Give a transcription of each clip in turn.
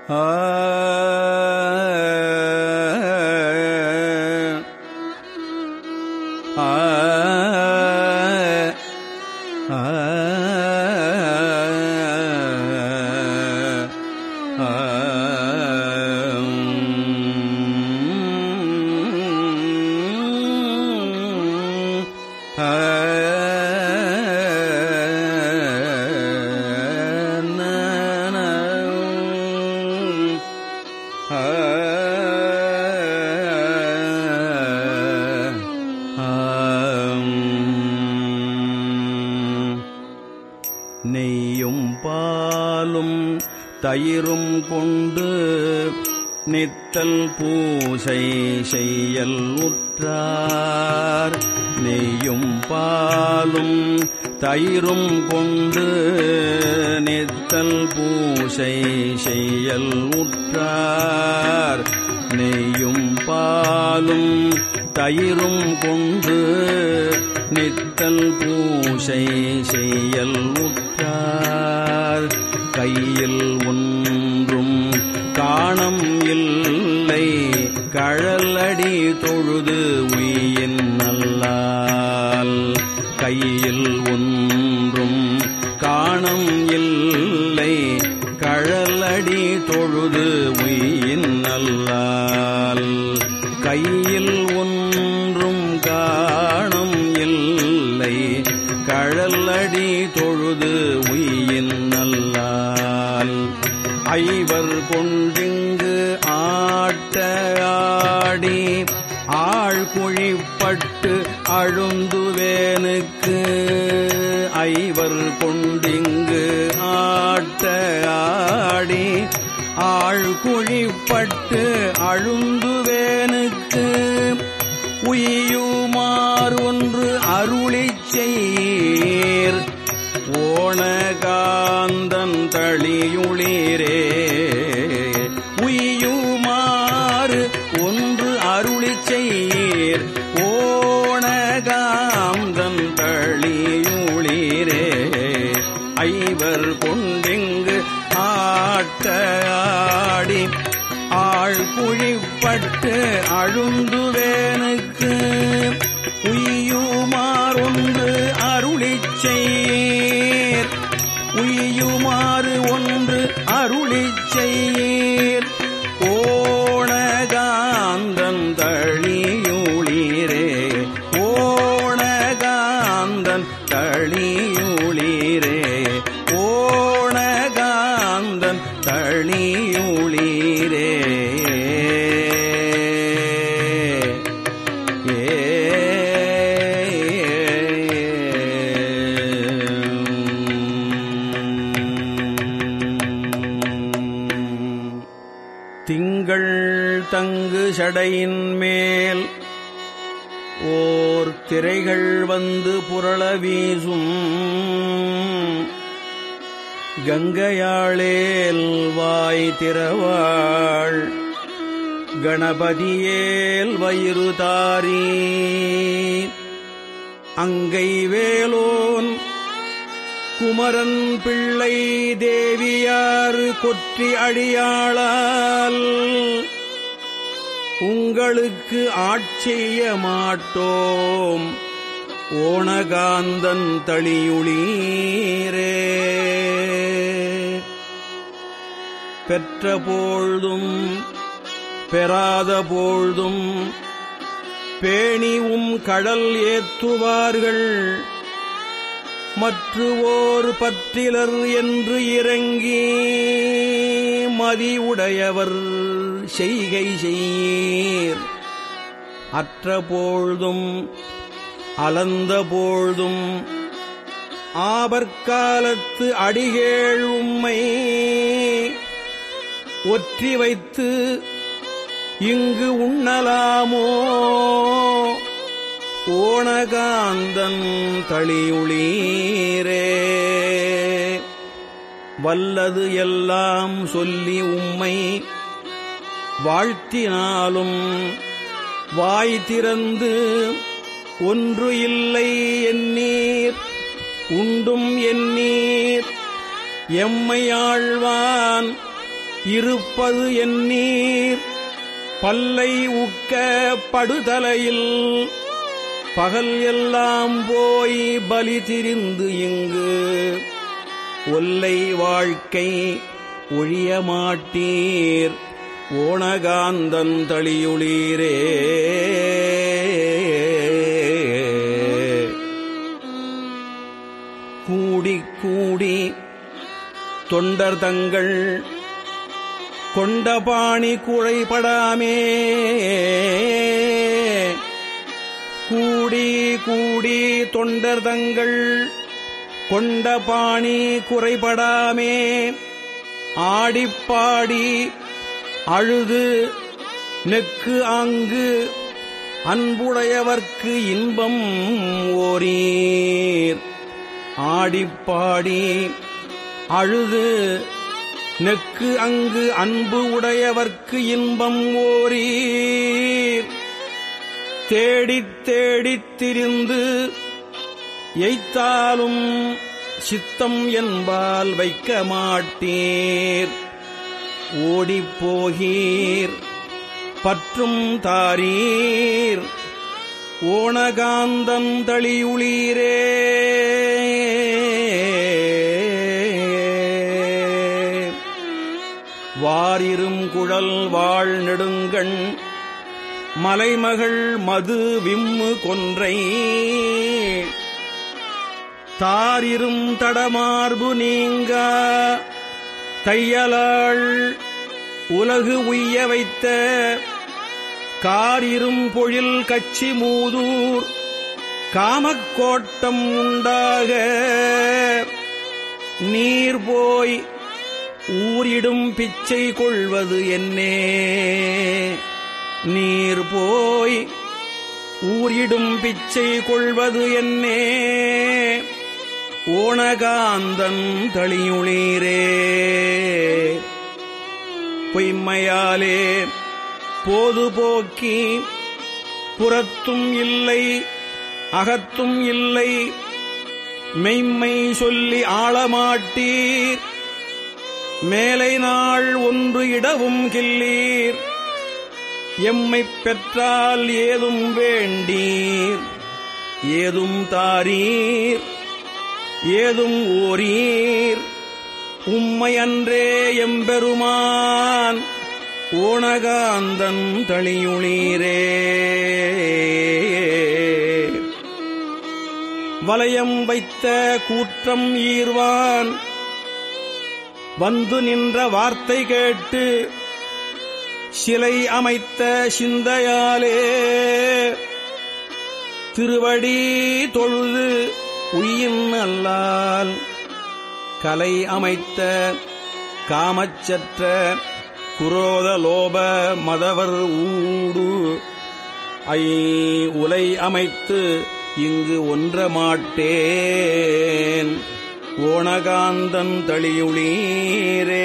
நெய்யும் பாலும் தயிரும் கொண்டு நித்தல் பூசை செய்யல் உற்றார் நெய்யும் பாலும் தயிரும் கொண்டு நித்தல் பூசை செய்யல் உற்றார் நெய்யும் பாலும் தயிரும் கொண்டு நித்தல் பூசை செய்யல் உற்றார் கையில் ஒன்றும் காணம் இல்லை கழலடி தொழுது உயின் நல்லால் கையில் ஒன்றும் காணம் இல்லை கழலடி தொழுது உயின் நல்லால் கையில் ஒன்றும் காணம் இல்லை கழலடி தொழுது உயின் நல்லால் ஐவர் கொண்டிங்கு ஆட்ட ஆடி ஆழ்குழிப்பட்டு அழுந்துவேனுக்கு ஐவர் கொண்டிங்கு ஆட்ட ஆடி ஆழ்குழிப்பட்டு அழுந்துவேனுக்கு உய்யுமாறு ஒன்று அருளிச் செய்யீர் ஓணகாந்தன் தளியுளிரே உய்யுமாறு ஒன்று அருளிச் செய்யீர் ஓணகாந்தன் தளியுளிரே ஐவர் கொண்டிங்கு ஆட்ட ஆடி ஆழ்குழிப்பட்டு அழுந்துவேனுக்கு உய்யுமாறொன்று அருளிச் செய்யீர் உய்யுமாறு ஒன்று அருளிச் செய்யீர் ஓணகாந்தன் தளியுளிரே ஓணகாந்தன் தளியுளிரே ஓணகாந்தன் தளியுளிரே திங்கள் தங்கு சடையின் மேல் ஓர் திரைகள் வந்து புரள வீசும் கங்கையாளேல் வாய் திறவாள் கணபதியேல் வயிறு தாரி அங்கை வேலோன் குமரன் பிள்ளை தேவியார் கொற்றி அடியாளால் உங்களுக்கு ஆட்செய்ய மாட்டோம் ஓணகாந்தன் தளியுளீரே பெற்ற போழ்தும் பெறாத போழ்தும் பேணிவும் கடல் ஏத்துவார்கள் மற்றுவோர் பற்றிலர் என்று இறங்கி மதியுடையவர் செய்கை செய்யீர் அற்ற போழ்தும் அலந்த போழ்தும் ஆபற்காலத்து அடிகேள் உம்மை ஒற்றி வைத்து இங்கு உண்ணலாமோ ஓணகாந்தன் தளியுளீரே வல்லது எல்லாம் சொல்லி உம்மை வாழ்த்தினாலும் வாய் திறந்து ஒன்று இல்லை எண்ணீர் உண்டும் எண்ணீர் எம்மை ஆழ்வான் இருப்பது எந்நீர் பல்லை உக்க படுதலையில் பகல் எல்லாம் போய் பலி திரிந்து இங்கு ஒல்லை வாழ்க்கை ஒழிய மாட்டீர் ஓணகாந்தன் தளியுளீரே கூடி கூடி தொண்டர் தங்கள் கொண்ட பாணி குழைபடாமே கூடி கூடி தொண்டர் தங்கள் கொண்ட பாணி குறைபடாமே ஆடிப்பாடி அழுது நெக்கு ஆங்கு அன்புடையவர்க்கு இன்பம் ஓரீர் ஆடிப்பாடி அழுது நெக்கு அங்கு அன்பு உடையவர்க்கு இன்பம் ஓரீர் தேடித் தேடித் திரிந்து எய்த்தாலும் சித்தம் என்பால் வைக்க மாட்டீர் ஓடிப்போகீர் பற்றும் தாரீர் ஓணகாந்தம் தளியுளீரே வாரிரும் குழல் வாழ் நெடுங்கண் மலைமகள் மது விம்மு கொன்றை தாரிரும் தடமார்பு நீங்க தையலாள் உலகு உய்ய வைத்த காரிரும் பொழில் கச்சி மூதூர் காமக்கோட்டம் உண்டாக நீர் போய் ஊரிடும் பிச்சை கொள்வது என்னே நீர் போய் ஊரிடும் பிச்சை கொள்வது என்னே ஓணகாந்தன் தளியுளீரே பொய்மையாலே போது போக்கி புறத்தும் இல்லை அகத்தும் இல்லை மெய்மை சொல்லி ஆளமாட்டீர் மேலை நாள் ஒன்று இடவும் கில்லீர் எம்மைப் பெற்றால் ஏதும் வேண்டீர் ஏதும் தாரீர் ஏதும் ஓரீர் உம்மையன்றே எம்பெருமான் ஓணகாந்தன் தளியுளீரே வலயம் வைத்த கூற்றம் ஈர்வான் வந்து நின்ற வார்த்தை கேட்டு சிலை அமைத்த சிந்தையாலே திருவடி தொழுது உயின் அல்லால் கலை அமைத்த காமச்சற்ற குரோத லோப மதவர் ஊடு ஐ உலை அமைத்து இங்கு ஒன்ற மாட்டேன் ஓணகாந்தன் தளியுளீரே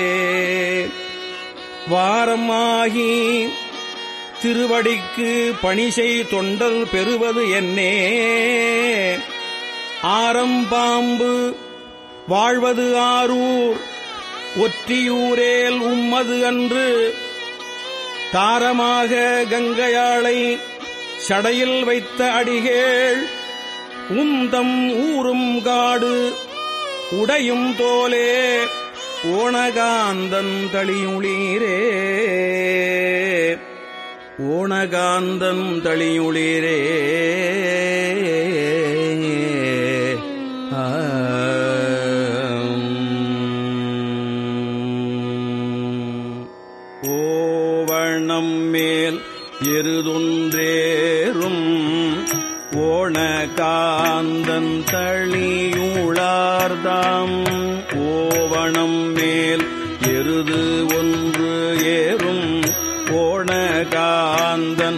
வாரமாகி திருவடிக்கு பணிசை தொண்டல் பெறுவது என்னே ஆரம்பாம்பு வாழ்வது ஆரூர் ஒற்றியூரேல் உம்மது அன்று தாரமாக கங்கையாளை சடையில் வைத்த அடிகேள் உந்தம் ஊரும் காடு உடையும் தோலே ஓணகாந்தன் தளியுளீரே ஓணகாந்தன் தளியுளீரே ஓவணம் மேல் எருதொன்றேறும் ஓணகாந்தன் தளியுளார்தாம் ஓவணம் மேல் எருது ஒன்று ஏறும் ஓணகாந்தன்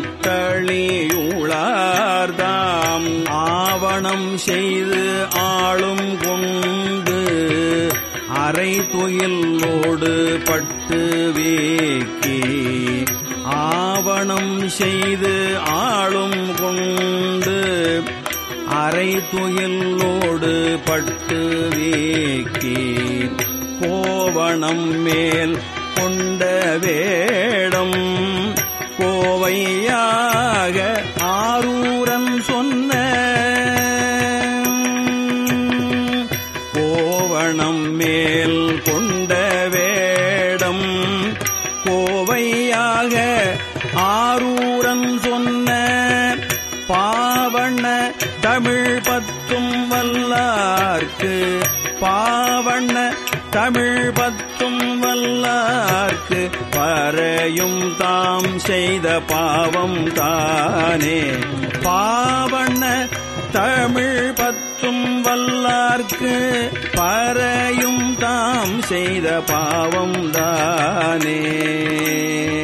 தளியுளார்தாம் ஆவணம் செய்து ஆளும் கொண்டு அரை துயிலோடு பட்டு வேக்கி ஆவணம் செய்து ஆளும் கொண்டு அரை துயிலோடு பட்டு வேக்கி கோவணம் மேல் கொண்ட வேடம் கோவையாக ஆரூரன் சொன்ன கோவணம் மேல் கொண்ட வேடம் கோவையாக ஆரூரன் சொன்ன பாவண்ண தமிழ் பத்தும் வல்லார்க்கு பாவண்ண தமிழ் பத்தும் வல்லார்க்கு பறையும் தாம் செய்த பாவம் தானே பாவண்ண தமிழ் பத்தும் வல்லார்க்கு பறையும் தாம் செய்த பாவம் தானே